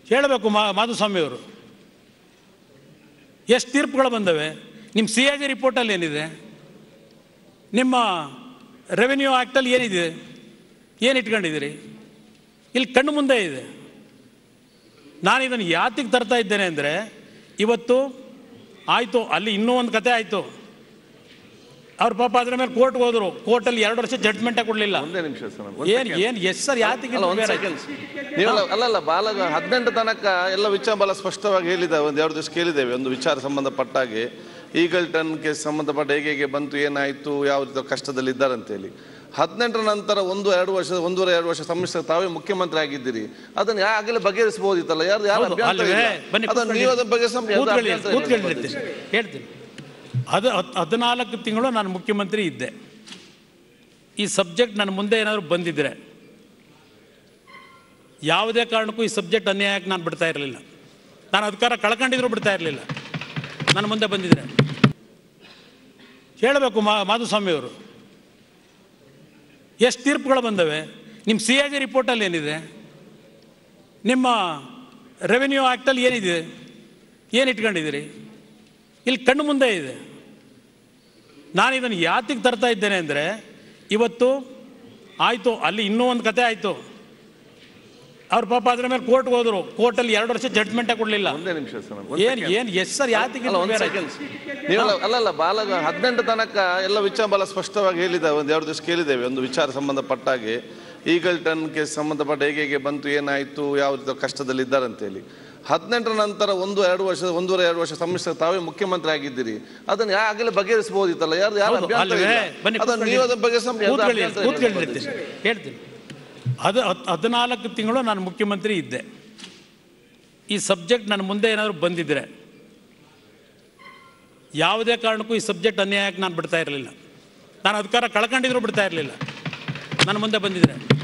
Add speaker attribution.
Speaker 1: ಹೇಳಬೇಕು ಮಾ ಮಾಧುಸ್ವಾಮಿ ಅವರು ಎಷ್ಟು ತೀರ್ಪುಗಳು ಬಂದವೆ ನಿಮ್ಮ ಸಿ ಎ ಜಿ ರಿಪೋರ್ಟಲ್ಲಿ ಏನಿದೆ ನಿಮ್ಮ ರೆವೆನ್ಯೂ ಆ್ಯಕ್ಟಲ್ಲಿ ಏನಿದೆ ಏನು ಇಟ್ಕೊಂಡಿದ್ದೀರಿ ಇಲ್ಲಿ ಕಣ್ಣು ಮುಂದೆ ಇದೆ ನಾನು ಇದನ್ನು ಯಾತಿಗೆ ತರ್ತಾ ಇದ್ದೇನೆ ಅಂದರೆ ಇವತ್ತು ಆಯಿತು ಅಲ್ಲಿ ಇನ್ನೂ ಒಂದು ಕತೆ ಆಯಿತು ಅವ್ರ ಪಾಪ ಅದ್ರ ಮೇಲೆ ಕೋರ್ಟ್ಗೆ ಹೋದರು ಕೋರ್ಟಲ್ಲಿ ಎರಡು ವರ್ಷ ಜಡ್ಜ್ಮೆಂಟೇ ಕೊಡಲಿಲ್ಲ
Speaker 2: ಒಂದೇ ನಿಮಿಷ ಸರ್
Speaker 1: ಏನು ಏನು ಎಸ್ ಸರ್ ಯಾತಿಗೆ
Speaker 2: ಅಲ್ಲ ಒಂದು
Speaker 1: ಬೇರೆ
Speaker 2: ಸೆಕೆಂಡ್ ನೀವೆಲ್ಲ ಅಲ್ಲಲ್ಲ ಬಾಲಗ ಹದಿನೆಂಟು ತನಕ ಎಲ್ಲ ವಿಚಾರ ಬಹಳ ಸ್ಪಷ್ಟವಾಗಿ ಹೇಳಿದ್ದಾವೆ ಒಂದು ಎರಡು ದಿವಸ ಕೇಳಿದ್ದೇವೆ ಒಂದು ವಿಚಾರ ಸಂಬಂಧಪಟ್ಟ ಹಾಗೆ ಈಗಲ್ಟನ್ ಕೇಸ್ ಸಂಬಂಧಪಟ್ಟ ಹೇಗೆ ಹೇಗೆ ಬಂತು ಏನಾಯಿತು ಯಾವ ರೀತಿ ಕಷ್ಟದಲ್ಲಿ ಇದ್ದಾರೆ ಅಂತೇಳಿ ಹದಿನೆಂಟರ ನಂತರ ಒಂದು ಎರಡು ವರ್ಷ ಒಂದೂವರೆ ಎರಡು ವರ್ಷ ಸಮ್ಮಿಶ್ರ ತಾವೇ ಮುಖ್ಯಮಂತ್ರಿ ಆಗಿದ್ದೀರಿ ಅದನ್ನು ಆಗಲೇ ಬಗೆಹರಿಸಬಹುದಿತ್ತಲ್ಲ ಯಾರು ಯಾರು
Speaker 1: ಹೌದು,
Speaker 2: ಅಭ್ಯಂತರ
Speaker 1: ಅಲ್ವೇ?
Speaker 2: ಇಲ್ಲ.
Speaker 1: ಬನ್ನಿ
Speaker 2: ಅದನ್ನು ನೀವು ಅದನ್ನು ಬಗೆಹರಿಸಂ- ಯಾರ್ದು
Speaker 1: ಕೂತ್ಕೊಳ್ಳಿ
Speaker 2: ಅಭ್ಯಂತರ ಇಲ್ಲ.
Speaker 1: ಕೂತ್ಕೊಳ್ಳಿ ಹೇಳ್ತೀನಿ ಹೇಳ್ತೀನಿ ಅದು ಹತ್- ಹದಿನಾಲ್ಕು ತಿಂಗಳು ನಾನು ಮುಖ್ಯಮಂತ್ರಿ ಇದ್ದೆ ಈ ಸಬ್ಜೆಕ್ಟ್ ನನ್ನ ಮುಂದೆ ಏನಾದರೂ ಬಂದಿದ್ದರೆ ಯಾವುದೇ ಕಾರಣಕ್ಕೂ ಈ ಸಬ್ಜೆಕ್ಟ್ ಅನ್ಯಾಯಕ್ಕೆ ನಾನು ಬಿಡ್ತಾ ಇರಲಿಲ್ಲ ನಾನು ಅಧಿಕಾರ ಕಳ್ಕೊಂಡಿದ್ರು ಬಿಡ್ತಾ ಇರಲಿಲ್ಲ ನನ್ನ ಮುಂದೆ ಬಂದಿದ್ರೆ ಹೇಳಬೇಕು ಮಾ ಮಾಧುಸ್ವಾಮಿ ಅವರು ಎಷ್ಟು ತೀರ್ಪುಗಳು ಬಂದವೆ ನಿಮ್ಮ ಸಿ ಎ ಜಿ ರಿಪೋರ್ಟಲ್ಲಿ ಏನಿದೆ ನಿಮ್ಮ ರೆವೆನ್ಯೂ ಆ್ಯಕ್ಟಲ್ಲಿ ಏನಿದೆ ಏನು ಇಟ್ಕೊಂಡಿದ್ದೀರಿ ಇಲ್ಲಿ ಕಣ್ಣು ಮುಂದೆ ಇದೆ ನಾನು ಇದನ್ನು ಯಾತಿಗೆ ತರ್ತಾ ಇದ್ದೇನೆ ಅಂದರೆ ಇವತ್ತು ಆಯಿತು ಅಲ್ಲಿ ಇನ್ನೂ ಒಂದು ಕತೆ ಆಯಿತು ಅವ್ರ ಪಾಪ ಅದ್ರ ಮೇಲೆ ಕೋರ್ಟ್ಗೆ ಹೋದರು ಕೋರ್ಟಲ್ಲಿ ಎರಡು ವರ್ಷ ಜಡ್ಜ್ಮೆಂಟೇ ಕೊಡಲಿಲ್ಲ
Speaker 2: ಒಂದೇ ನಿಮಿಷ ಸರ್ ಒಂದು
Speaker 1: ಏನು ಏನು ಎಸ್ ಸರ್ ಯಾತಿಗೆ
Speaker 2: ಅಲ್ಲ ಒಂದು
Speaker 1: ಬೇರೆ
Speaker 2: ಸೆಕೆಂಡ್ ನೀವೆಲ್ಲ ಅಲ್ಲಲ್ಲ ಬಾಲಗ ಹದಿನೆಂಟು ತನಕ ಎಲ್ಲ ವಿಚಾರ ಬಹಳ ಸ್ಪಷ್ಟವಾಗಿ ಹೇಳಿದ್ದಾವೆ ಒಂದು ಎರಡು ದಿವಸ ಕೇಳಿದ್ದೇವೆ ಒಂದು ವಿಚಾರ ಸಂಬಂಧಪಟ್ಟ ಹಾಗೆ ಈಗಲ್ಟನ್ ಕೇಸ್ ಸಂಬಂಧಪಟ್ಟ ಹೇಗೆ ಹೇಗೆ ಬಂತು ಏನಾಯಿತು ಯಾವ ರೀತಿ ಕಷ್ಟದಲ್ಲಿ ಇದ್ದಾರೆ ಅಂತೇಳಿ ಹದಿನೆಂಟರ ನಂತರ ಒಂದು ಎರಡು ವರ್ಷ ಒಂದೂವರೆ ಎರಡು ವರ್ಷ ಸಮ್ಮಿಶ್ರ ತಾವೇ ಮುಖ್ಯಮಂತ್ರಿ ಆಗಿದ್ದೀರಿ ಅದನ್ನು ಆಗಲೇ ಬಗೆಹರಿಸಬಹುದಿತ್ತಲ್ಲ ಯಾರು ಯಾರು
Speaker 1: ಹೌದು,
Speaker 2: ಅಭ್ಯಂತರ
Speaker 1: ಅಲ್ವೇ?
Speaker 2: ಇಲ್ಲ.
Speaker 1: ಬನ್ನಿ
Speaker 2: ಅದನ್ನು ನೀವು ಅದನ್ನು ಬಗೆಹರಿಸಂ- ಯಾರ್ದು
Speaker 1: ಕೂತ್ಕೊಳ್ಳಿ
Speaker 2: ಅಭ್ಯಂತರ ಇಲ್ಲ.
Speaker 1: ಕೂತ್ಕೊಳ್ಳಿ ಹೇಳ್ತೀನಿ ಹೇಳ್ತೀನಿ ಅದು ಹತ್- ಹದಿನಾಲ್ಕು ತಿಂಗಳು ನಾನು ಮುಖ್ಯಮಂತ್ರಿ ಇದ್ದೆ ಈ ಸಬ್ಜೆಕ್ಟ್ ನನ್ನ ಮುಂದೆ ಏನಾದರೂ ಬಂದಿದ್ದರೆ ಯಾವುದೇ ಕಾರಣಕ್ಕೂ ಈ ಸಬ್ಜೆಕ್ಟ್ ಅನ್ಯಾಯಕ್ಕೆ ನಾನು ಬಿಡ್ತಾ ಇರಲಿಲ್ಲ ನಾನು ಅಧಿಕಾರ ಕಳ್ಕೊಂಡಿದ್ರು ಬಿಡ್ತಾ ಇರಲಿಲ್ಲ ನನ್ನ ಮುಂದೆ ಬಂದಿದ್ರೆ